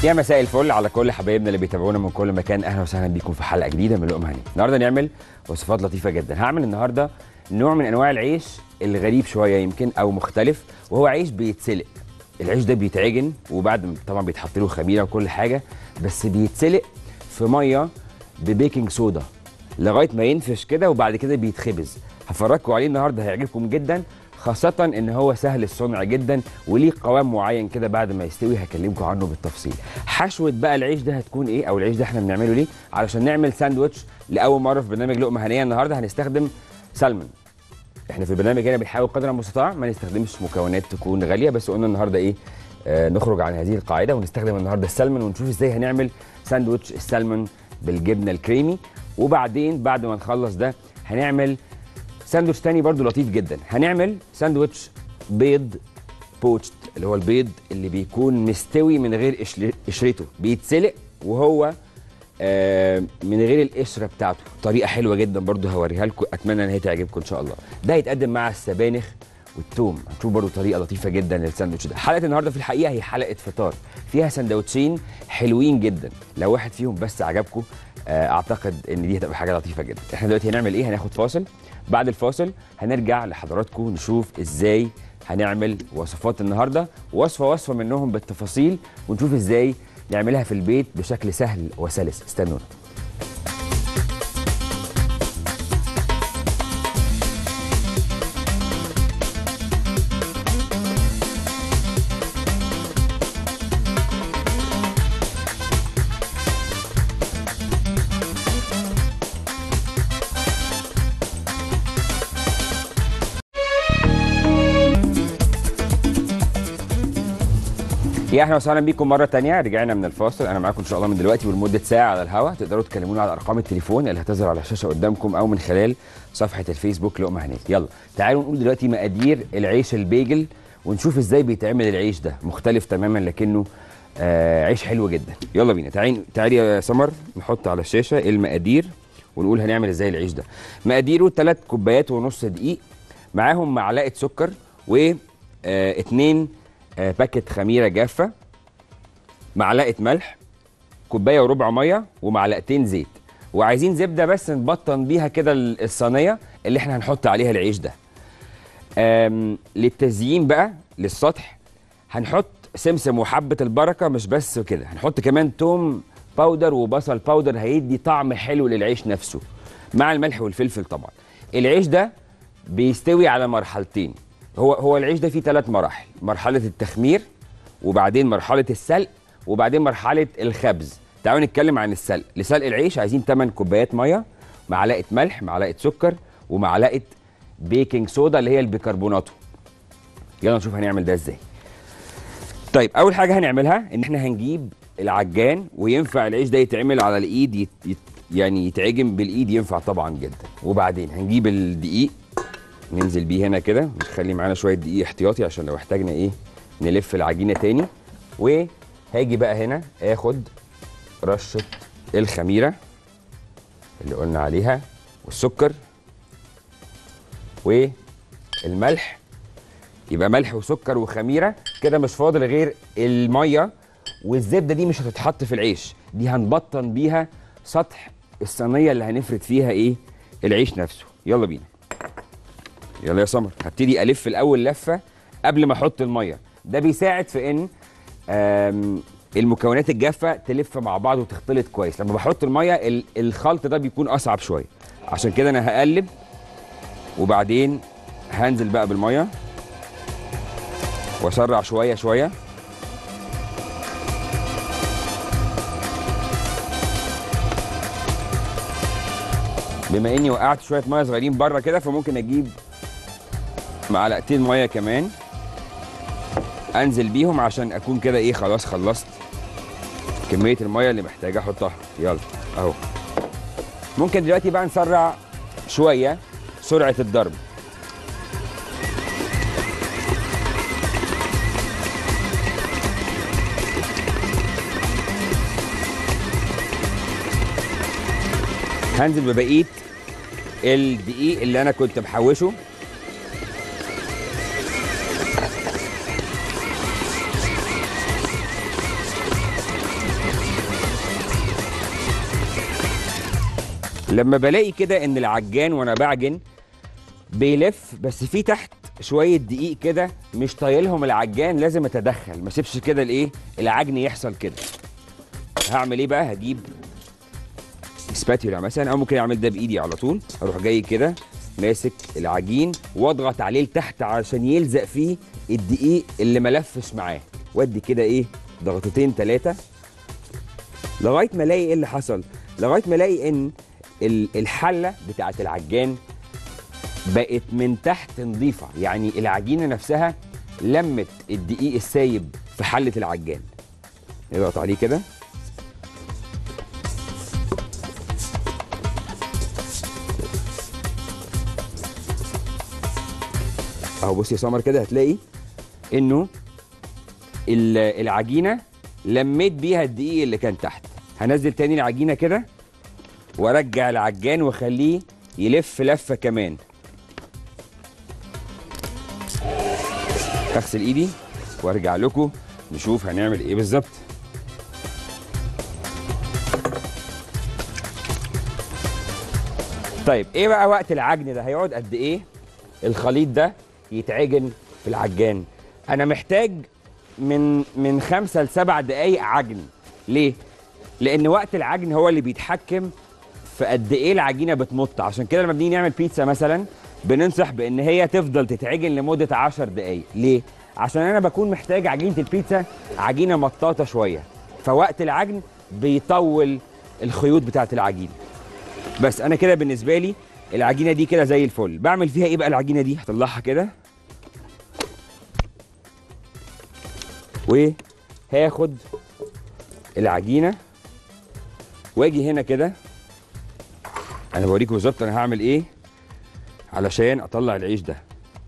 يا مساء الفل على كل حبايبنا اللي بيتابعونا من كل مكان اهلا وسهلا بيكم في حلقه جديده من لقمه هنيه النهارده نعمل وصفات لطيفه جدا هعمل النهارده نوع من انواع العيش الغريب شويه يمكن او مختلف وهو عيش بيتسلق العيش ده بيتعجن وبعد ما طبعا بيتحط له خميره وكل حاجه بس بيتسلق في ميه ببيكنج صودا لغايه ما ينفش كده وبعد كده بيتخبز هفرجكم عليه النهارده هيعجبكم جدا خاصة ان هو سهل الصنع جدا وليه قوام معين كده بعد ما يستوي هكلمكم عنه بالتفصيل. حشوة بقى العيش ده هتكون ايه او العيش ده احنا بنعمله ليه؟ علشان نعمل ساندوتش لاول مرة في برنامج لقمة هنية النهارده هنستخدم سلمون. احنا في البرنامج هنا بنحاول قدر المستطاع ما نستخدمش مكونات تكون غالية بس قلنا النهارده ايه؟ آه نخرج عن هذه القاعدة ونستخدم النهارده السلمون ونشوف ازاي هنعمل ساندوتش السلمون بالجبنة الكريمي وبعدين بعد ما نخلص ده هنعمل ساندوتش تاني برضو لطيف جدا هنعمل ساندوتش بيض بوتشت اللي هو البيض اللي بيكون مستوي من غير قشر- قشرته بيتسلق وهو آه من غير القشره بتاعته طريقه حلوه جدا برضو هوريها لكم اتمنى ان هي تعجبكم ان شاء الله ده هيتقدم مع السبانخ والثوم هنشوف برضو طريقه لطيفه جدا للساندوتش ده حلقه النهارده في الحقيقه هي حلقه فطار فيها سندوتشين حلوين جدا لو واحد فيهم بس عجبكم آه، اعتقد ان دي هتبقى حاجه لطيفه جدا احنا دلوقتي هنعمل ايه هناخد فاصل بعد الفاصل هنرجع لحضراتكم نشوف ازاي هنعمل وصفات النهارده وصفه وصفه منهم بالتفاصيل ونشوف ازاي نعملها في البيت بشكل سهل وسلس استنونا يا اهلا وسهلا بيكم مره تانية رجعنا من الفاصل انا معاكم ان شاء الله من دلوقتي ولمده ساعه على الهواء تقدروا تكلمونا على ارقام التليفون اللي هتظهر على الشاشه قدامكم او من خلال صفحه الفيسبوك لقمه هنيه يلا تعالوا نقول دلوقتي مقادير العيش البيجل ونشوف ازاي بيتعمل العيش ده مختلف تماما لكنه آه عيش حلو جدا يلا بينا تعالي تعالي يا سمر نحط على الشاشه المقادير ونقول هنعمل ازاي العيش ده مقاديره 3 كوبايات ونص دقيق معاهم معلقه سكر و آه اتنين آه باكت خميره جافه معلقه ملح كوبايه وربع ميه ومعلقتين زيت وعايزين زبده بس نبطن بيها كده ال- الصينيه اللي احنا هنحط عليها العيش ده آم، للتزيين بقى للسطح هنحط سمسم وحبه البركه مش بس كده هنحط كمان توم باودر وبصل باودر هيدي طعم حلو للعيش نفسه مع الملح والفلفل طبعا العيش ده بيستوي على مرحلتين هو هو العيش ده فيه ثلاث مراحل مرحله التخمير وبعدين مرحله السلق وبعدين مرحله الخبز تعالوا نتكلم عن السلق لسلق العيش عايزين 8 كوبايات ميه معلقه ملح معلقه سكر ومعلقه بيكنج صودا اللي هي البيكربوناتو يلا نشوف هنعمل ده ازاي طيب اول حاجه هنعملها ان احنا هنجيب العجان وينفع العيش ده يتعمل على الايد يت... يت... يعني يتعجن بالايد ينفع طبعا جدا وبعدين هنجيب الدقيق ننزل بيه هنا كده نخلي معانا شويه دقيق احتياطي عشان لو احتاجنا ايه نلف العجينه تاني وهاجي بقى هنا اخد رشه الخميره اللي قلنا عليها والسكر والملح يبقى ملح وسكر وخميره كده مش فاضل غير الميه والزبده دي مش هتتحط في العيش دي هنبطن بيها سطح الصينيه اللي هنفرد فيها ايه العيش نفسه يلا بينا يلا يا سمر هبتدي الف الاول لفه قبل ما احط الميه ده بيساعد في ان آم، المكونات الجافه تلف مع بعض وتختلط كويس لما بحط الميه ال- الخلط ده بيكون اصعب شويه عشان كده انا هقلب وبعدين هنزل بقى بالميه واسرع شويه شويه بما اني وقعت شويه ميه صغيرين بره كده فممكن اجيب معلقتين ميه كمان انزل بيهم عشان اكون كده ايه خلاص خلصت كميه الميه اللي محتاج احطها يلا اهو ممكن دلوقتي بقى نسرع شويه سرعه الضرب هنزل ببقيه الدقيق اللي انا كنت محوشه لما بلاقي كده ان العجان وانا بعجن بيلف بس في تحت شويه دقيق كده مش طايلهم العجان لازم اتدخل ما اسيبش كده الايه العجن يحصل كده هعمل ايه بقى هجيب سباتيولا مثلا او ممكن اعمل ده بايدي على طول اروح جاي كده ماسك العجين واضغط عليه لتحت عشان يلزق فيه الدقيق اللي ملفش معاه وادي كده ايه ضغطتين ثلاثه لغايه ما الاقي ايه اللي حصل لغايه ما الاقي ان ال- الحله بتاعت العجان بقت من تحت نظيفه يعني العجينه نفسها لمت الدقيق السايب في حله العجان نضغط عليه كده اهو بص يا سمر كده هتلاقي انه ال- العجينه لميت بيها الدقيق اللي كان تحت هنزل تاني العجينه كده وارجع العجان واخليه يلف لفه كمان اغسل ايدي وارجع لكم نشوف هنعمل ايه بالظبط طيب ايه بقى وقت العجن ده هيقعد قد ايه الخليط ده يتعجن في العجان انا محتاج من من خمسة لسبع دقايق عجن ليه لان وقت العجن هو اللي بيتحكم في قد ايه العجينه بتمط عشان كده لما بنيجي نعمل بيتزا مثلا بننصح بان هي تفضل تتعجن لمده 10 دقايق ليه عشان انا بكون محتاج عجينه البيتزا عجينه مطاطه شويه فوقت العجن بيطول الخيوط بتاعه العجينه بس انا كده بالنسبه لي العجينه دي كده زي الفل بعمل فيها ايه بقى العجينه دي هطلعها كده وهاخد العجينه واجي هنا كده انا بوريكم بالظبط انا هعمل ايه علشان اطلع العيش ده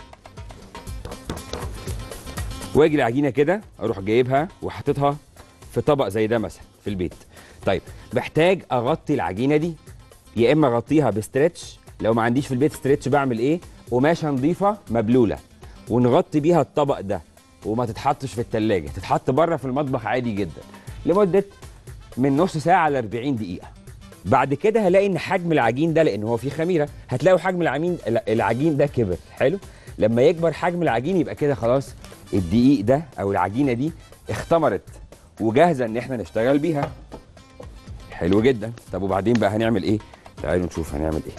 واجي العجينه كده اروح جايبها وحاططها في طبق زي ده مثلا في البيت طيب محتاج اغطي العجينه دي يا اما اغطيها بستريتش لو ما عنديش في البيت ستريتش بعمل ايه قماشه نظيفه مبلوله ونغطي بيها الطبق ده وما تتحطش في التلاجة تتحط بره في المطبخ عادي جدا لمده من نص ساعه ل 40 دقيقه بعد كده هلاقي ان حجم العجين ده لان هو فيه خميره هتلاقوا حجم العجين العجين ده كبر حلو لما يكبر حجم العجين يبقى كده خلاص الدقيق ده او العجينه دي اختمرت وجاهزه ان احنا نشتغل بيها حلو جدا طب وبعدين بقى هنعمل ايه تعالوا نشوف هنعمل ايه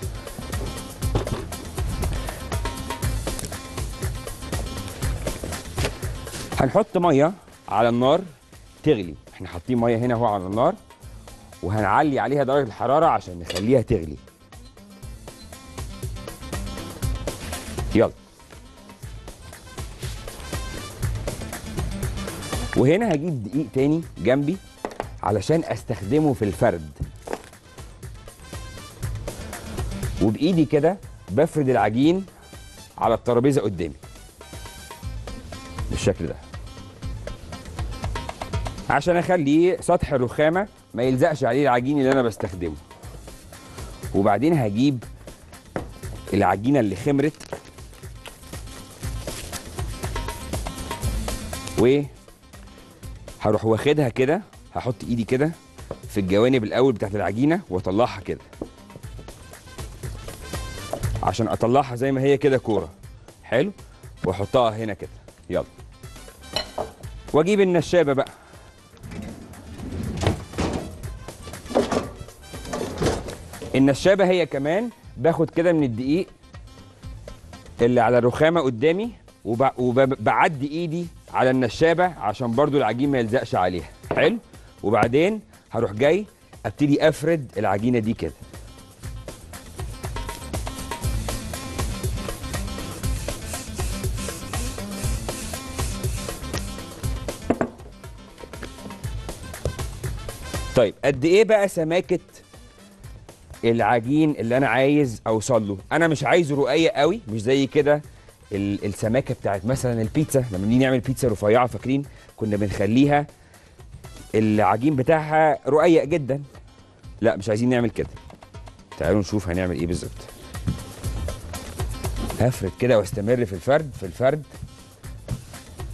هنحط ميه على النار تغلي احنا حاطين ميه هنا اهو على النار وهنعلي عليها درجه الحراره عشان نخليها تغلي يلا وهنا هجيب دقيق تاني جنبي علشان استخدمه في الفرد وبايدي كده بفرد العجين على الترابيزه قدامي بالشكل ده عشان اخليه سطح الرخامه ما يلزقش عليه العجين اللي انا بستخدمه وبعدين هجيب العجينه اللي خمرت و هروح واخدها كده هحط ايدي كده في الجوانب الاول بتاعت العجينه واطلعها كده عشان اطلعها زي ما هي كده كوره حلو واحطها هنا كده يلا واجيب النشابه بقى النشابه هي كمان باخد كده من الدقيق اللي على الرخامه قدامي وب- وبعدي ايدي على النشابه عشان برضو العجين ما يلزقش عليها حلو وبعدين هروح جاي ابتدي افرد العجينه دي كده طيب قد ايه بقى سماكه العجين اللي انا عايز اوصل له انا مش عايزه رقيق قوي مش زي كده ال- السماكه بتاعت مثلا البيتزا لما بنيجي نعمل بيتزا رفيعه فاكرين كنا بنخليها العجين بتاعها رقيق جدا لا مش عايزين نعمل كده تعالوا نشوف هنعمل ايه بالظبط هفرد كده واستمر في الفرد في الفرد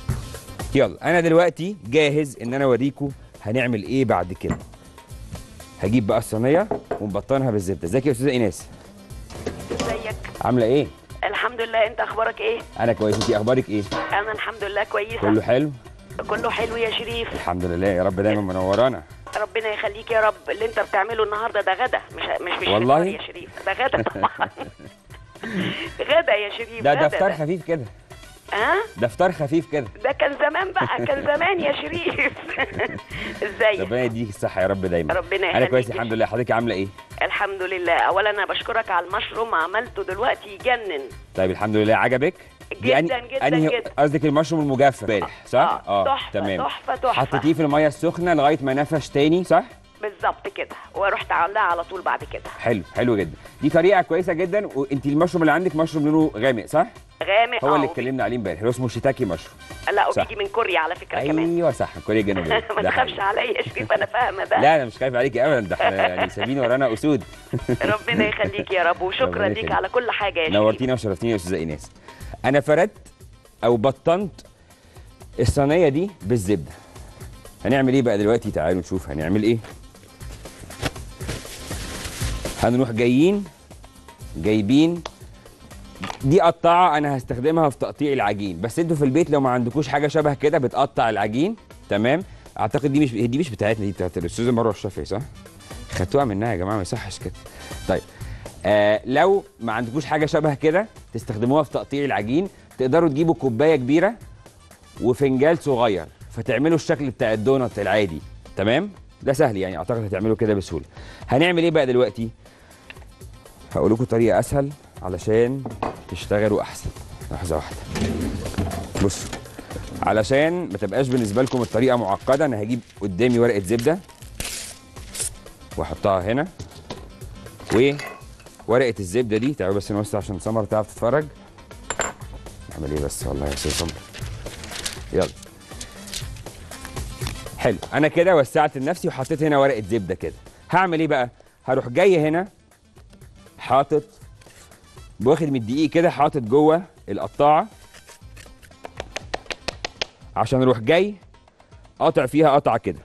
يلا انا دلوقتي جاهز ان انا اوريكم هنعمل ايه بعد كده هجيب بقى الصينيه ونبطنها بالزبده ازيك يا استاذه ايناس ازيك عامله ايه الحمد لله انت اخبارك ايه انا كويس انت اخبارك ايه انا الحمد لله كويسه كله حلو كله حلو يا شريف الحمد لله يا رب دايما منورانا ربنا يخليك يا رب اللي انت بتعمله النهارده ده غدا مش مش مش والله؟ فطار يا شريف ده غدا طبعا غدا يا شريف ده غدا ده فطار خفيف كده ها ده فطار خفيف كده ده كان زمان بقى كان زمان يا شريف ازيك ربنا يديك الصحه يا رب دايما ربنا انا يخليك كويس يا الحمد لله حضرتك عامله ايه الحمد لله اولا انا بشكرك على المشروم عملته دلوقتي يجنن طيب الحمد لله عجبك دي جداً أنهي- جداً أنهي جداً. قصدك المشروم المجفف امبارح صح آه، تحفة، تحفة، تحفة. حطيتيه في الميه السخنه لغايه ما نفش تاني صح بالظبط كده ورحت عاملاها على طول بعد كده حلو حلو جدا دي طريقه كويسه جدا وانت المشروم اللي عندك مشروم لونه غامق صح غامق هو آه، اللي وبي- اتكلمنا عليه امبارح اللي هو اسمه شيتاكي مشروم لا صح. وبيجي من كوريا على فكره كمان ايوه صح كوريا الجنوبيه ما ده تخافش حقيقي. عليا يا شريف انا فاهمه ده لا انا مش خايف عليكي ابدا ده احنا يعني سابين ورانا اسود ربنا يخليك يا رب وشكرا ربنا ليك يخليك. على كل حاجه يا شريف نورتينا وشرفتيني يا استاذه ايناس انا فردت او بطنت الصينيه دي بالزبده هنعمل ايه بقى دلوقتي تعالوا نشوف هنعمل ايه هنروح جايين جايبين دي قطعه انا هستخدمها في تقطيع العجين بس انتوا في البيت لو ما عندكوش حاجه شبه كده بتقطع العجين تمام اعتقد دي مش دي مش بتاعتنا دي بتاعت الاستاذه مروه الشافعي صح خدتوها منها يا جماعه ما يصحش كده طيب آه لو ما عندكوش حاجه شبه كده تستخدموها في تقطيع العجين تقدروا تجيبوا كوبايه كبيره وفنجال صغير فتعملوا الشكل بتاع الدونت العادي تمام ده سهل يعني اعتقد هتعملوا كده بسهوله هنعمل ايه بقى دلوقتي هقول لكم طريقه اسهل علشان تشتغلوا احسن لحظه واحده بصوا علشان ما تبقاش بالنسبه لكم الطريقه معقده انا هجيب قدامي ورقه زبده واحطها هنا وورقه الزبده دي تعالوا بس نوسع عشان سمر تعرف تتفرج اعمل ايه بس والله يا استاذ سمر يلا حلو انا كده وسعت لنفسي وحطيت هنا ورقه زبده كده هعمل ايه بقى هروح جاي هنا حاطط واخد من الدقيق كده حاطط جوه القطاعه عشان اروح جاي قاطع فيها قطعه كده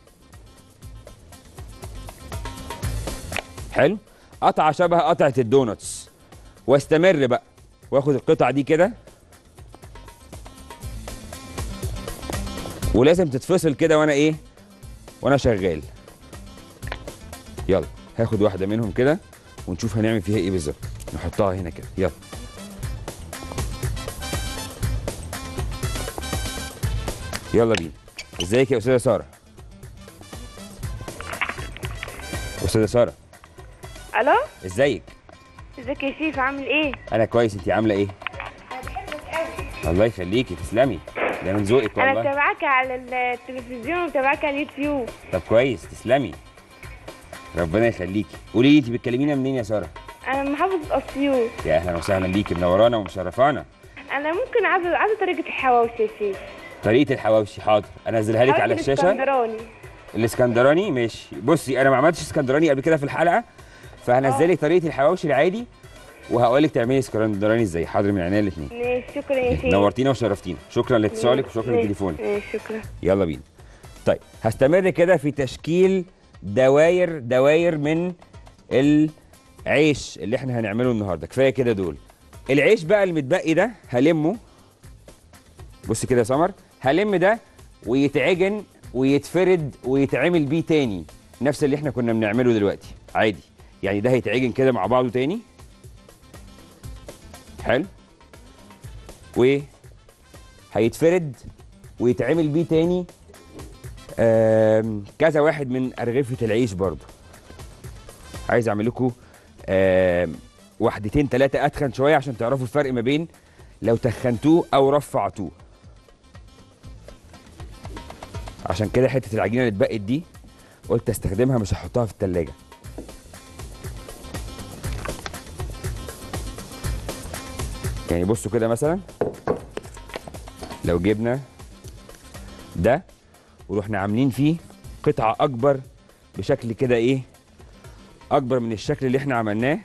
حلو قطعه شبه قطعه الدونتس واستمر بقى واخد القطعه دي كده ولازم تتفصل كده وانا ايه وانا شغال يلا هاخد واحده منهم كده ونشوف هنعمل فيها ايه بالظبط نحطها هنا كده يلا يلا بينا ازيك يا استاذه ساره استاذه ساره الو ازيك ازيك يا شيف عامل ايه انا كويس انت عامله ايه الله يخليكي تسلمي ده من ذوقك انا والله متابعاك على التلفزيون ومتابعاك على اليوتيوب طب كويس تسلمي ربنا يخليكي قولي لي انت بتكلمينا منين يا ساره انا من محافظه اسيوط يا اهلا وسهلا بيكي منورانا ومشرفانا انا ممكن عايزه عايزه طريقه الحواوشي يا شيف طريقه الحواوشي حاضر انزلها لك على حواوشي الشاشه الاسكندراني الاسكندراني ماشي بصي انا ما عملتش اسكندراني قبل كده في الحلقه فهنزل لك طريقه الحواوشي العادي وهقول لك تعملي اسكندراني ازاي حاضر من عينيا الاثنين ماشي شكرا يا شيف نورتينا وشرفتينا شكرا لاتصالك وشكرا ماشي، لتليفونك ماشي شكرا يلا بينا طيب هستمر كده في تشكيل دواير دواير من العيش اللي احنا هنعمله النهارده كفايه كده دول العيش بقى المتبقي ده هلمه بص كده يا سمر هلم ده ويتعجن ويتفرد ويتعمل بيه تاني نفس اللي احنا كنا بنعمله دلوقتي عادي يعني ده هيتعجن كده مع بعضه تاني حلو و هيتفرد ويتعمل بيه تاني آم، كذا واحد من أرغفة العيش برضو عايز أعمل لكم آم، واحدتين ثلاثة أتخن شوية عشان تعرفوا الفرق ما بين لو تخنتوه أو رفعتوه عشان كده حتة العجينة اللي اتبقت دي قلت استخدمها مش هحطها في التلاجة يعني بصوا كده مثلا لو جبنا ده ورحنا عاملين فيه قطعة أكبر بشكل كده إيه أكبر من الشكل اللي إحنا عملناه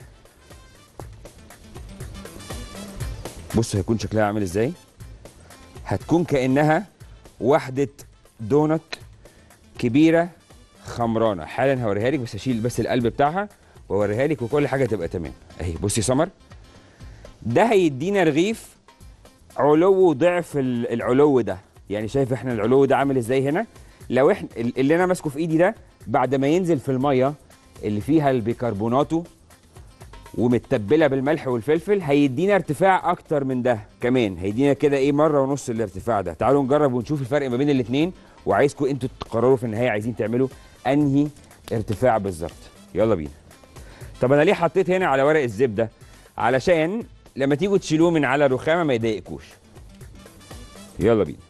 بصوا هيكون شكلها عامل إزاي هتكون كأنها وحدة دونت كبيرة خمرانه حالا هوريها لك بس اشيل بس القلب بتاعها واوريها لك وكل حاجه تبقى تمام اهي بصي يا سمر ده هيدينا رغيف علو ضعف ال- العلو ده يعني شايف احنا العلو ده عامل ازاي هنا لو احنا ال- اللي انا ماسكه في ايدي ده بعد ما ينزل في الميه اللي فيها البيكربوناتو ومتبله بالملح والفلفل هيدينا ارتفاع اكتر من ده كمان هيدينا كده ايه مره ونص الارتفاع ده تعالوا نجرب ونشوف الفرق ما بين الاثنين وعايزكم انتوا تقرروا في النهايه عايزين تعملوا انهي ارتفاع بالظبط يلا بينا طب انا ليه حطيت هنا على ورق الزبده علشان لما تيجوا تشيلوه من على رخامه ما يضايقكوش يلا بينا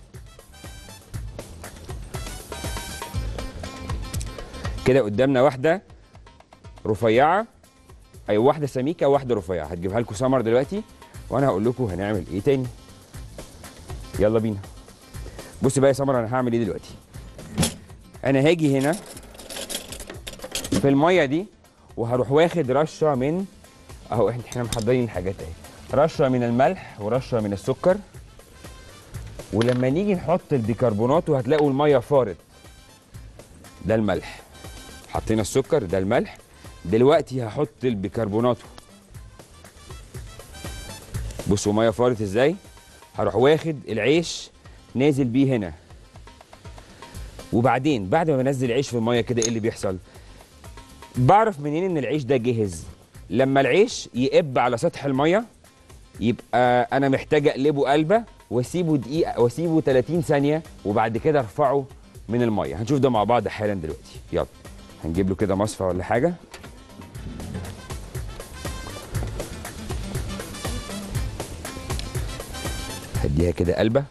كده قدامنا واحده رفيعه ايوه واحده سميكه وواحده رفيعه هتجيبها لكم سمر دلوقتي وانا هقول لكم هنعمل ايه تاني يلا بينا بصي بقى يا سمر انا هعمل ايه دلوقتي انا هاجي هنا في الميه دي وهروح واخد رشه من اهو احنا احنا محضرين الحاجات اهي رشه من الملح ورشه من السكر ولما نيجي نحط البيكربونات هتلاقوا الميه فارت ده الملح حطينا السكر ده الملح دلوقتي هحط البيكربونات بصوا ميه فارت ازاي هروح واخد العيش نازل بيه هنا وبعدين بعد ما بنزل العيش في الميه كده ايه اللي بيحصل بعرف منين ان العيش ده جهز لما العيش يقب على سطح الميه يبقى انا محتاج اقلبه قلبه واسيبه دقيقه واسيبه 30 ثانيه وبعد كده ارفعه من الميه هنشوف ده مع بعض حالا دلوقتي يلا هنجيب له كده مصفى ولا حاجه هديها كده قلبه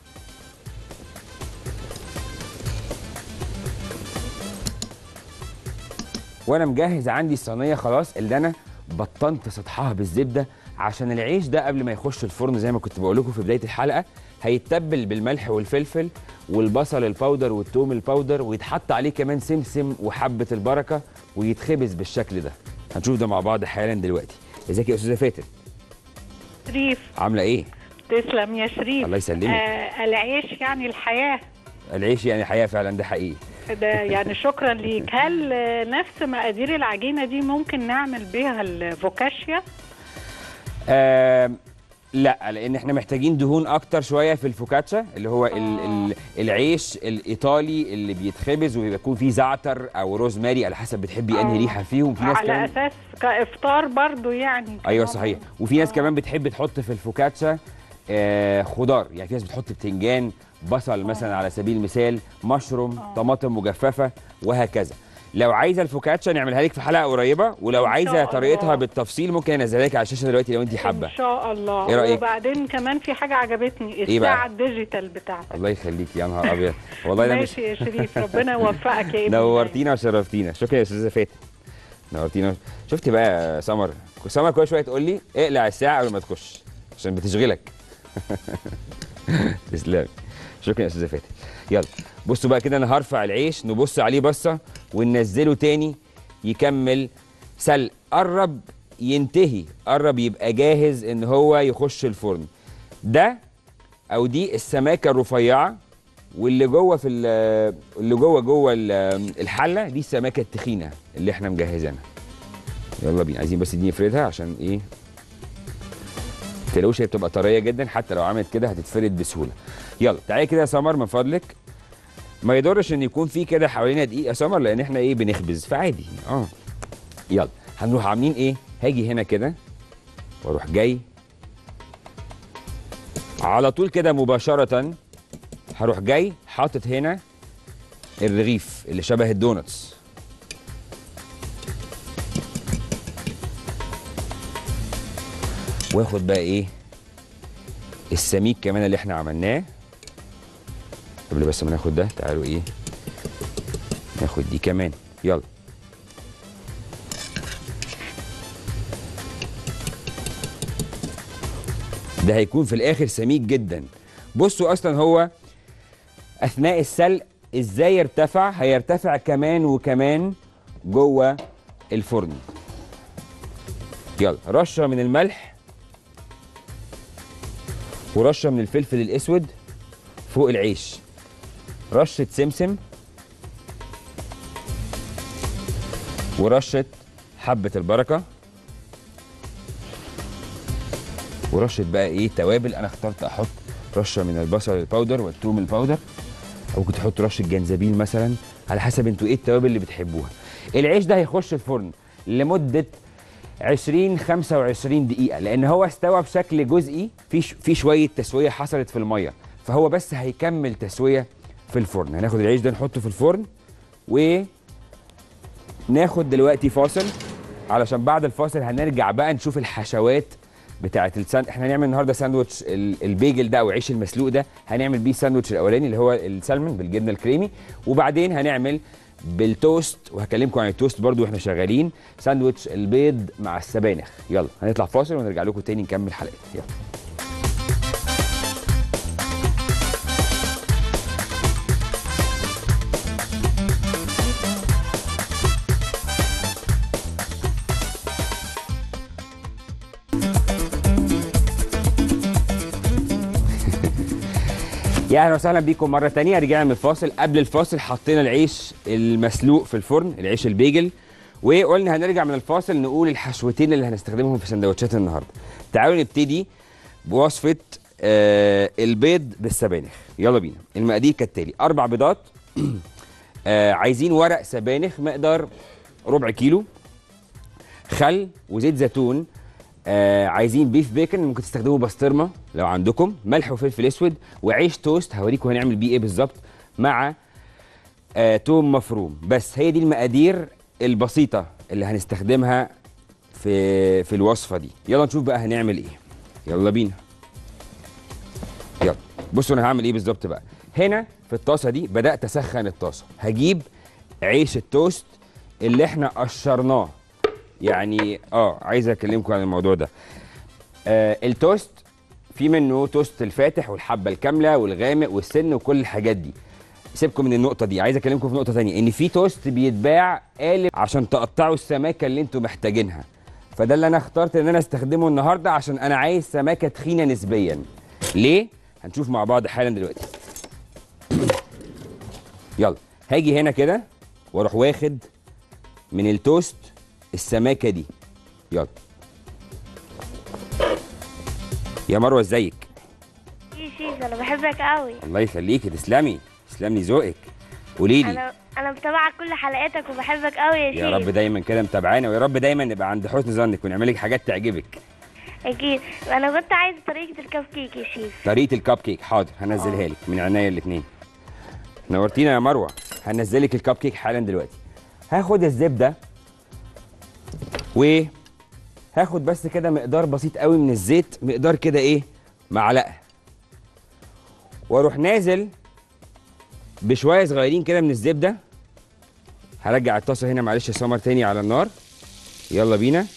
وانا مجهز عندي الصينيه خلاص اللي انا بطنت سطحها بالزبده عشان العيش ده قبل ما يخش الفرن زي ما كنت بقول لكم في بدايه الحلقه هيتبل بالملح والفلفل والبصل الباودر والثوم الباودر ويتحط عليه كمان سمسم وحبه البركه ويتخبز بالشكل ده هنشوف ده مع بعض حالا دلوقتي ازيك يا استاذه فاتن شريف عامله ايه تسلم يا شريف الله يسلمك. آه العيش يعني الحياة العيش يعني حياه فعلا ده حقيقي ده يعني شكرا ليك هل آه، نفس مقادير العجينة دي ممكن نعمل بيها الفوكاشيا آم، لا لان احنا محتاجين دهون اكتر شويه في الفوكاتشا اللي هو ال ال العيش الايطالي اللي بيتخبز وبيكون فيه زعتر او روزماري على حسب بتحبي انهي آه. ريحه فيهم في ناس على كمان أساس كإفطار برضو يعني ايوه كمان. صحيح وفي ناس آه. كمان بتحب تحط في الفوكاتشا آه خضار يعني في ناس بتحط بتنجان بصل مثلا على سبيل المثال مشروم طماطم مجففه وهكذا لو عايزه الفوكاتشا نعملها لك في حلقه قريبه ولو إن عايزه شاء طريقتها الله. بالتفصيل ممكن انزلها لك على الشاشه دلوقتي لو انت حابه ان شاء الله إيه رأيك؟ وبعدين كمان في حاجة عجبتني إيه بقى؟ الساعة الديجيتال بتاعتك الله يخليك يا نهار ابيض والله ده مش ماشي يا شريف ربنا يوفقك يا ابني نورتينا وشرفتينا شكرا يا استاذه فاتن نورتينا شفتي بقى يا سمر سمر كل شويه تقول لي اقلع الساعه قبل ما تخش عشان بتشغلك تسلمي شكرا يا استاذه فاتن يلا بصوا بقى كده انا هرفع العيش نبص عليه بصه وننزله تاني يكمل سلق قرب ينتهي قرب يبقى جاهز ان هو يخش الفرن ده او دي السماكه الرفيعه واللي جوه في ال- اللي جوه جوه ال- الحله دي السماكه التخينه اللي احنا مجهزينها يلا بينا عايزين بس دي نفردها عشان ايه تلاقوش هي بتبقى طريه جدا حتى لو عملت كده هتتفرد بسهوله يلا تعالي كده يا سمر من فضلك ما يضرش ان يكون في كده حوالينا دقيق يا سمر لان احنا ايه بنخبز فعادي اه يلا هنروح عاملين ايه هاجي هنا كده واروح جاي على طول كده مباشره هروح جاي حاطط هنا الرغيف اللي شبه الدونتس واخد بقى ايه السميك كمان اللي احنا عملناه قبل بس ما ناخد ده تعالوا ايه ناخد دي كمان يلا ده هيكون في الاخر سميك جدا بصوا اصلا هو اثناء السلق ازاي يرتفع هيرتفع كمان وكمان جوه الفرن يلا رشه من الملح ورشه من الفلفل الاسود فوق العيش رشه سمسم ورشه حبه البركه ورشه بقى ايه توابل انا اخترت احط رشه من البصل الباودر والثوم الباودر او كنت تحط رشه جنزبيل مثلا على حسب انتوا ايه التوابل اللي بتحبوها العيش ده هيخش الفرن لمده 20 25 دقيقه لان هو استوى بشكل جزئي في ش- في شويه تسويه حصلت في الميه فهو بس هيكمل تسويه في الفرن هناخد العيش ده نحطه في الفرن و ناخد دلوقتي فاصل علشان بعد الفاصل هنرجع بقى نشوف الحشوات بتاعه الساند احنا هنعمل النهارده ساندوتش ال- البيجل ده او العيش المسلوق ده هنعمل بيه الساندوتش الاولاني اللي هو السلمون بالجبنه الكريمي وبعدين هنعمل بالتوست وهكلمكم عن التوست برضو واحنا شغالين ساندوتش البيض مع السبانخ يلا هنطلع فاصل ونرجع لكم تاني نكمل حلقتنا يلا يا اهلا وسهلا بيكم مره تانية رجعنا من الفاصل قبل الفاصل حطينا العيش المسلوق في الفرن العيش البيجل وقلنا هنرجع من الفاصل نقول الحشوتين اللي هنستخدمهم في سندوتشات النهارده تعالوا نبتدي بوصفه آه البيض بالسبانخ يلا بينا المقادير كالتالي اربع بيضات آه عايزين ورق سبانخ مقدار ربع كيلو خل وزيت زيتون آه عايزين بيف بيكن ممكن تستخدموا بسطرمه لو عندكم ملح وفلفل اسود وعيش توست هوريكم هنعمل بيه ايه بالظبط مع آه توم مفروم بس هي دي المقادير البسيطه اللي هنستخدمها في في الوصفه دي يلا نشوف بقى هنعمل ايه يلا بينا يلا بصوا انا هعمل ايه بالظبط بقى هنا في الطاسه دي بدات اسخن الطاسه هجيب عيش التوست اللي احنا قشرناه يعني اه عايز اكلمكم عن الموضوع ده آه التوست في منه توست الفاتح والحبه الكامله والغامق والسن وكل الحاجات دي سيبكم من النقطه دي عايز اكلمكم في نقطه تانية ان في توست بيتباع قالب عشان تقطعوا السماكه اللي انتوا محتاجينها فده اللي انا اخترت ان انا استخدمه النهارده عشان انا عايز سماكه تخينه نسبيا ليه هنشوف مع بعض حالا دلوقتي يلا هاجي هنا كده واروح واخد من التوست السماكه دي يلا يا مروه ازيك ايه شيف انا بحبك قوي الله يخليكي تسلمي تسلمي ذوقك قولي لي انا انا متابعه كل حلقاتك وبحبك قوي يا شيف يا رب دايما كده متابعانا ويا رب دايما نبقى عند حسن ظنك ونعمل لك حاجات تعجبك اكيد انا كنت عايزه طريقه الكب كيك يا شيف طريقه الكب كيك حاضر هنزلها لك من عينيا الاثنين نورتينا يا مروه هنزل لك الكب كيك حالا دلوقتي هاخد الزبده و هاخد بس كده مقدار بسيط قوي من الزيت مقدار كده ايه معلقه واروح نازل بشويه صغيرين كده من الزبده هرجع الطاسه هنا معلش يا سمر تاني على النار يلا بينا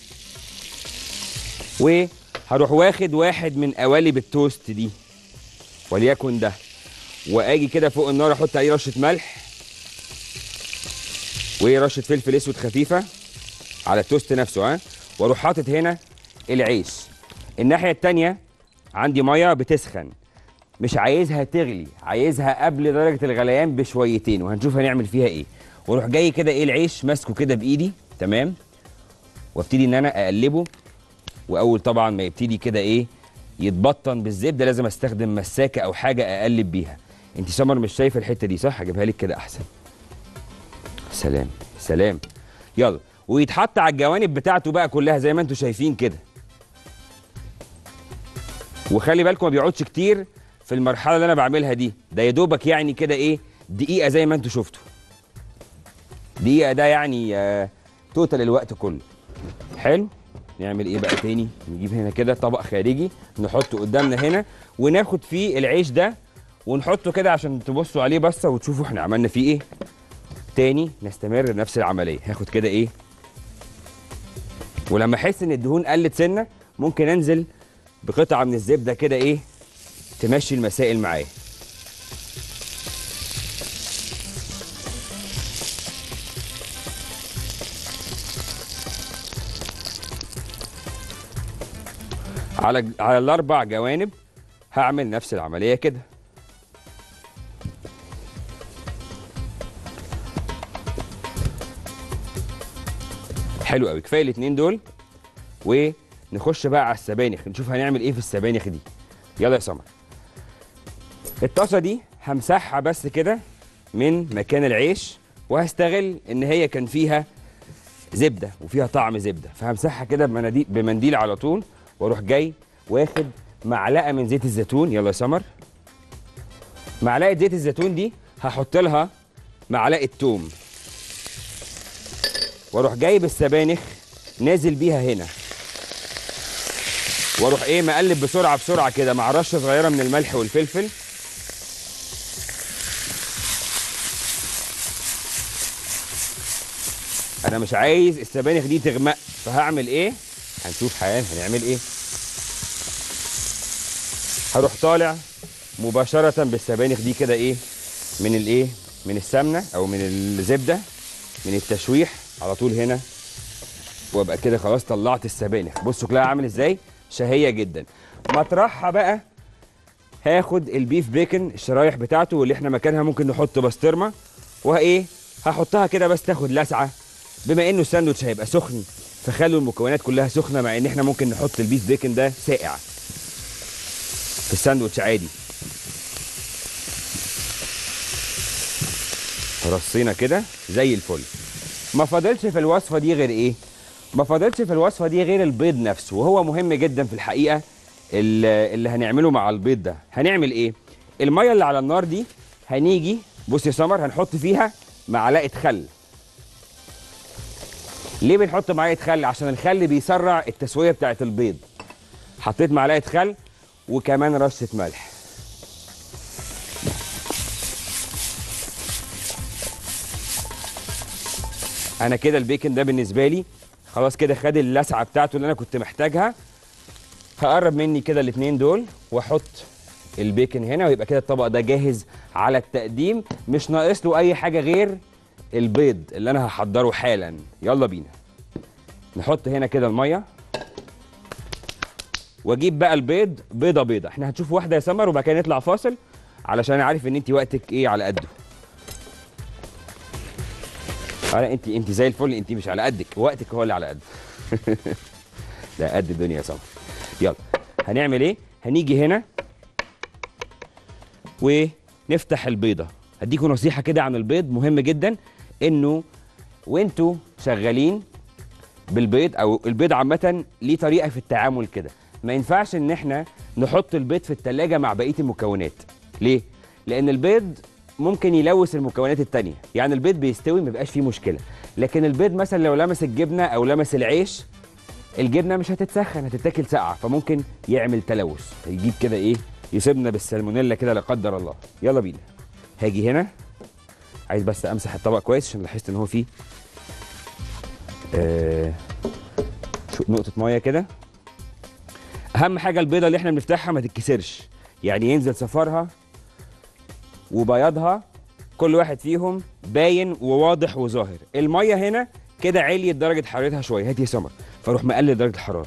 وهروح واخد واحد من قوالب التوست دي وليكن ده واجي كده فوق النار احط عليه رشه ملح ورشه فلفل اسود خفيفه على التوست نفسه ها واروح حاطط هنا العيش الناحيه التانية عندي ميه بتسخن مش عايزها تغلي عايزها قبل درجه الغليان بشويتين وهنشوف هنعمل فيها ايه واروح جاي كده ايه العيش ماسكه كده بايدي تمام وابتدي ان انا اقلبه واول طبعا ما يبتدي كده ايه يتبطن بالزبده لازم استخدم مساكه او حاجه اقلب بيها انت سمر مش شايفه الحته دي صح هجيبها لك كده احسن سلام سلام يلا ويتحط على الجوانب بتاعته بقى كلها زي ما انتم شايفين كده وخلي بالكم ما بيقعدش كتير في المرحله اللي انا بعملها دي ده يا دوبك يعني كده ايه دقيقه زي ما انتم شفتوا دقيقه ده يعني آه توتال الوقت كله حلو نعمل ايه بقى تاني نجيب هنا كده طبق خارجي نحطه قدامنا هنا وناخد فيه العيش ده ونحطه كده عشان تبصوا عليه بصه وتشوفوا احنا عملنا فيه ايه تاني نستمر نفس العمليه هاخد كده ايه ولما احس ان الدهون قلت سنه ممكن انزل بقطعه من الزبده كده ايه تمشي المسائل معايا على على الاربع جوانب هعمل نفس العمليه كده حلو قوي كفايه الاثنين دول ونخش بقى على السبانخ نشوف هنعمل ايه في السبانخ دي يلا يا سمر الطاسه دي همسحها بس كده من مكان العيش وهستغل ان هي كان فيها زبده وفيها طعم زبده فهمسحها كده بمناديل بمنديل على طول واروح جاي واخد معلقه من زيت الزيتون يلا يا سمر معلقه زيت الزيتون دي هحط لها معلقه توم واروح جايب السبانخ نازل بيها هنا واروح ايه مقلب بسرعه بسرعه كده مع رشه صغيره من الملح والفلفل انا مش عايز السبانخ دي تغمق فهعمل ايه هنشوف حالا هنعمل ايه هروح طالع مباشره بالسبانخ دي كده ايه من الايه من السمنه او من الزبده من التشويح على طول هنا وابقى كده خلاص طلعت السبانخ بصوا شكلها عامل ازاي شهيه جدا مطرحها بقى هاخد البيف بيكن الشرايح بتاعته واللي احنا مكانها ممكن نحط بسطرمه وايه هحطها كده بس تاخد لسعه بما انه الساندوتش هيبقى سخن فخلوا المكونات كلها سخنه مع ان احنا ممكن نحط البيف بيكن ده ساقع في الساندوتش عادي رصينا كده زي الفل ما فاضلش في الوصفه دي غير ايه ما فاضلش في الوصفه دي غير البيض نفسه وهو مهم جدا في الحقيقه اللي اللي هنعمله مع البيض ده هنعمل ايه الميه اللي على النار دي هنيجي بص يا سمر هنحط فيها معلقه خل ليه بنحط معلقه خل عشان الخل بيسرع التسويه بتاعه البيض حطيت معلقه خل وكمان رشه ملح انا كده البيكن ده بالنسبه لي خلاص كده خد اللسعه بتاعته اللي انا كنت محتاجها هقرب مني كده الاثنين دول واحط البيكن هنا ويبقى كده الطبق ده جاهز على التقديم مش ناقص له اي حاجه غير البيض اللي انا هحضره حالا يلا بينا نحط هنا كده الميه واجيب بقى البيض بيضه بيضه احنا هنشوف واحده يا سمر وبعد كده نطلع فاصل علشان انا عارف ان انت وقتك ايه على قده لا انت انت زي الفل انت مش على قدك وقتك هو اللي على قده لا قد الدنيا يا سمر يلا هنعمل ايه هنيجي هنا ونفتح البيضه هديكم نصيحه كده عن البيض مهم جدا انه وانتوا شغالين بالبيض او البيض عامه ليه طريقه في التعامل كده ما ينفعش ان احنا نحط البيض في التلاجة مع بقيه المكونات ليه لان البيض ممكن يلوث المكونات التانية يعني البيض بيستوي ما بيبقاش فيه مشكله لكن البيض مثلا لو لمس الجبنه او لمس العيش الجبنه مش هتتسخن هتتاكل ساقعه فممكن يعمل تلوث يجيب كده ايه يصيبنا بالسالمونيلا كده لا قدر الله يلا بينا هاجي هنا عايز بس امسح الطبق كويس عشان لاحظت ان هو فيه آه شو- نقطه ميه كده اهم حاجه البيضه اللي احنا بنفتحها ما تتكسرش يعني ينزل صفارها وبياضها كل واحد فيهم باين وواضح وظاهر الميه هنا كده عليت درجه حرارتها شويه هات يا سمر فاروح مقلل درجه الحراره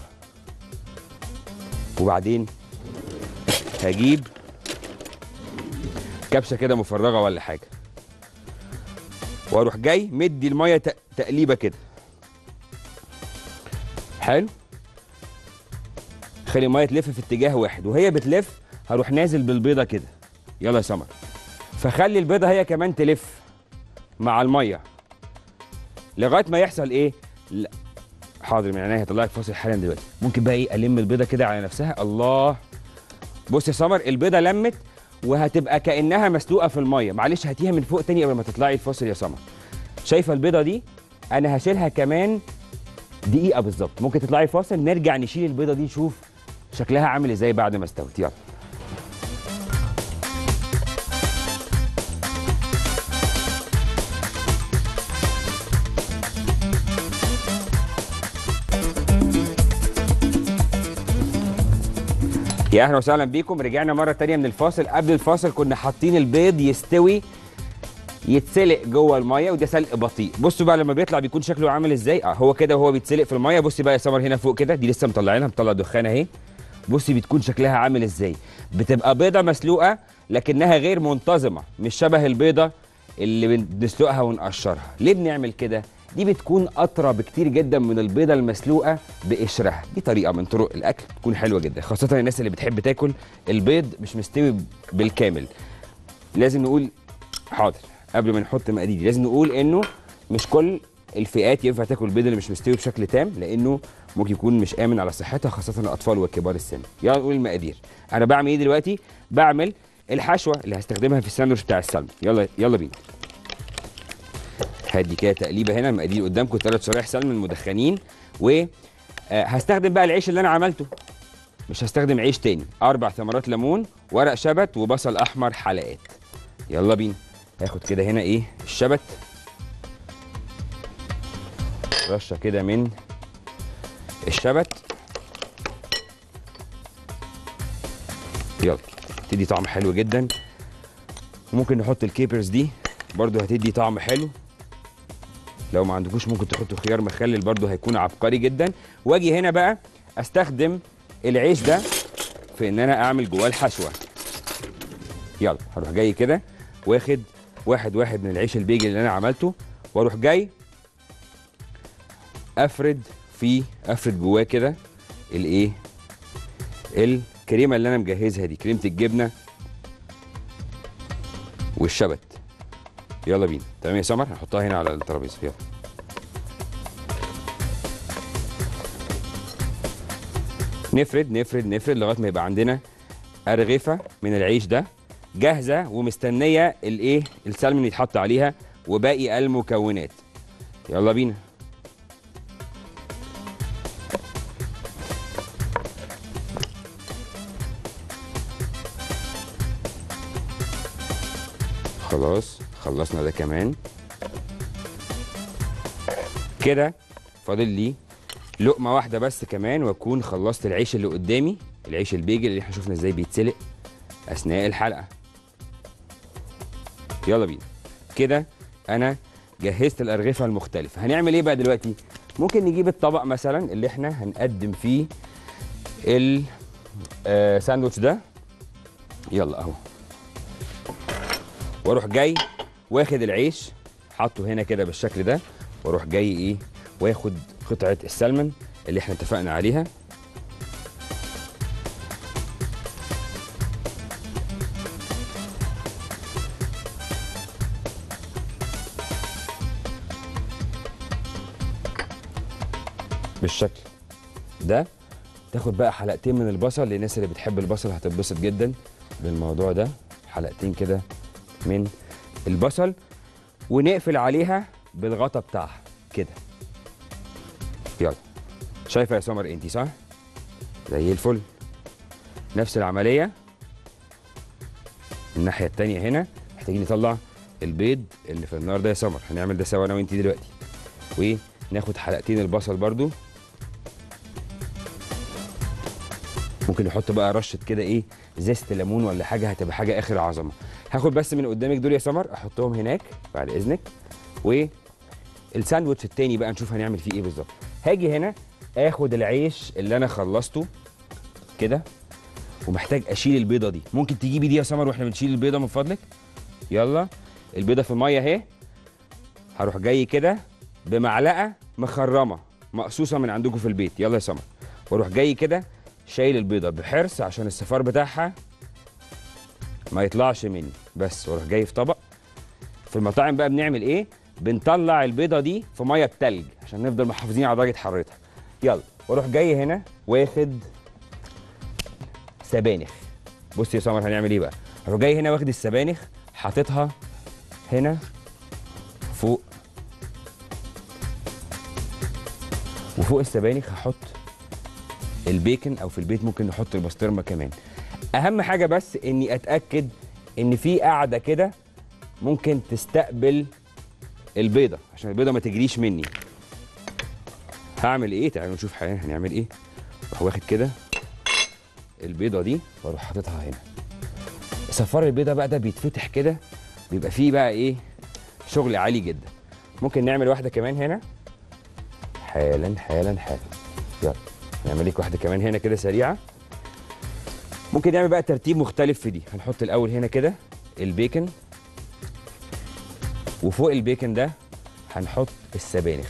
وبعدين هجيب كبشه كده مفرغه ولا حاجه واروح جاي مدي الميه تق- تقليبه كده حلو خلي الميه تلف في اتجاه واحد وهي بتلف هروح نازل بالبيضه كده يلا يا سمر فخلي البيضه هي كمان تلف مع الميه لغايه ما يحصل ايه لا حاضر من عينيا هطلعك فاصل حالا دلوقتي ممكن بقى ايه الم البيضه كده على نفسها الله بص يا سمر البيضه لمت وهتبقى كانها مسلوقه في الميه معلش هاتيها من فوق تاني قبل ما تطلعي الفاصل يا سمر شايفه البيضه دي انا هشيلها كمان دقيقه بالظبط ممكن تطلعي فاصل نرجع نشيل البيضه دي نشوف شكلها عامل ازاي بعد ما استوت يلا يا اهلا وسهلا بيكم رجعنا مره تانية من الفاصل قبل الفاصل كنا حاطين البيض يستوي يتسلق جوه الميه وده سلق بطيء بصوا بقى لما بيطلع بيكون شكله عامل ازاي اه هو كده وهو بيتسلق في الميه بصي بقى يا سمر هنا فوق كده دي لسه مطلعينها مطلع دخان اهي بصي بتكون شكلها عامل ازاي بتبقى بيضه مسلوقه لكنها غير منتظمه مش شبه البيضه اللي بنسلقها ونقشرها ليه بنعمل كده دي بتكون اطرى بكتير جدا من البيضه المسلوقه بقشرها دي طريقه من طرق الاكل تكون حلوه جدا خاصه الناس اللي بتحب تاكل البيض مش مستوي بالكامل لازم نقول حاضر قبل ما نحط مقادير لازم نقول انه مش كل الفئات ينفع تاكل البيض اللي مش مستوي بشكل تام لانه ممكن يكون مش امن على صحتها خاصه الاطفال وكبار السن يلا نقول المقادير انا بعمل ايه دلوقتي بعمل الحشوه اللي هستخدمها في الساندوتش بتاع السلمون يلا يلا بينا هدي كده تقليبه هنا المقادير قدامكم ثلاث شرايح سلمون مدخنين و آه، هستخدم بقى العيش اللي انا عملته مش هستخدم عيش تاني اربع ثمرات ليمون ورق شبت وبصل احمر حلقات يلا بينا هاخد كده هنا ايه الشبت رشه كده من الشبت يلا تدي طعم حلو جدا وممكن نحط الكيبرز دي برضو هتدي طعم حلو لو ما عندكوش ممكن تحطوا خيار مخلل برضو هيكون عبقري جدا واجي هنا بقى استخدم العيش ده في ان انا اعمل جواه الحشوه يلا هروح جاي كده واخد واحد واحد من العيش البيجل اللي انا عملته واروح جاي افرد فيه افرد جواه كده الايه الكريمه اللي انا مجهزها دي كريمه الجبنه والشبت يلا بينا تمام يا سمر هنحطها هنا على الترابيزه يلا نفرد نفرد نفرد لغايه ما يبقى عندنا ارغفه من العيش ده جاهزه ومستنيه الايه السلمون يتحط عليها وباقي المكونات يلا بينا خلاص خلصنا ده كمان كده فاضل لي لقمه واحده بس كمان واكون خلصت العيش اللي قدامي العيش البيجل اللي احنا شفنا ازاي بيتسلق اثناء الحلقه يلا بينا كده انا جهزت الارغفه المختلفه هنعمل ايه بقى دلوقتي ممكن نجيب الطبق مثلا اللي احنا هنقدم فيه الساندوتش ده يلا اهو واروح جاي واخد العيش حاطه هنا كده بالشكل ده واروح جاي ايه واخد قطعه السلمون اللي احنا اتفقنا عليها بالشكل ده تاخد بقى حلقتين من البصل للناس اللي بتحب البصل هتتبسط جدا بالموضوع ده حلقتين كده من البصل ونقفل عليها بالغطا بتاعها كده يلا شايفه يا سمر انتي صح زي الفل نفس العمليه الناحيه التانية هنا محتاجين نطلع البيض اللي في النار ده يا سمر هنعمل ده سوا انا وانتي دلوقتي وناخد حلقتين البصل برضو ممكن نحط بقى رشه كده ايه زيت ليمون ولا حاجه هتبقى حاجه اخر عظمه هاخد بس من قدامك دول يا سمر احطهم هناك بعد اذنك والساندوتش التاني بقى نشوف هنعمل فيه ايه بالظبط هاجي هنا اخد العيش اللي انا خلصته كده ومحتاج اشيل البيضه دي ممكن تجيبي دي يا سمر واحنا بنشيل البيضه من فضلك يلا البيضه في الميه اهي هروح جاي كده بمعلقه مخرمه مقصوصه من عندكم في البيت يلا يا سمر واروح جاي كده شايل البيضه بحرص عشان الصفار بتاعها ما يطلعش مني بس واروح جاي في طبق في المطاعم بقى بنعمل ايه بنطلع البيضه دي في ميه بتلج عشان نفضل محافظين على درجه حرارتها يلا واروح جاي هنا واخد سبانخ بص يا سمر هنعمل ايه بقى اروح جاي هنا واخد السبانخ حاططها هنا فوق وفوق السبانخ هحط البيكن او في البيت ممكن نحط البسطرمه كمان اهم حاجه بس اني اتاكد ان في قاعده كده ممكن تستقبل البيضه عشان البيضه ما تجريش مني هعمل ايه تعالوا نشوف حاليا هنعمل ايه اروح واخد كده البيضه دي واروح حاططها هنا صفار البيضه بقى ده بيتفتح كده بيبقى فيه بقى ايه شغل عالي جدا ممكن نعمل واحده كمان هنا حالا حالا حالا يلا نعمل لك واحده كمان هنا كده سريعه ممكن نعمل بقى ترتيب مختلف في دي هنحط الاول هنا كده البيكن وفوق البيكن ده هنحط السبانخ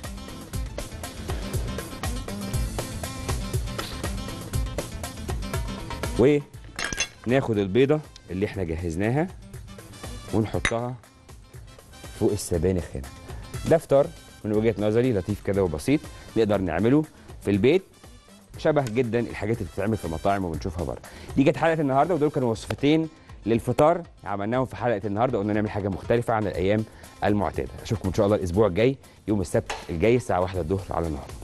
وناخد البيضه اللي احنا جهزناها ونحطها فوق السبانخ هنا ده فطار من وجهه نظري لطيف كده وبسيط نقدر نعمله في البيت شبه جدا الحاجات اللي بتتعمل في المطاعم وبنشوفها بره دي كانت حلقه النهارده ودول كانوا وصفتين للفطار عملناهم في حلقه النهارده قلنا نعمل حاجه مختلفه عن الايام المعتاده اشوفكم ان شاء الله الاسبوع الجاي يوم السبت الجاي الساعه 1 الظهر على النهار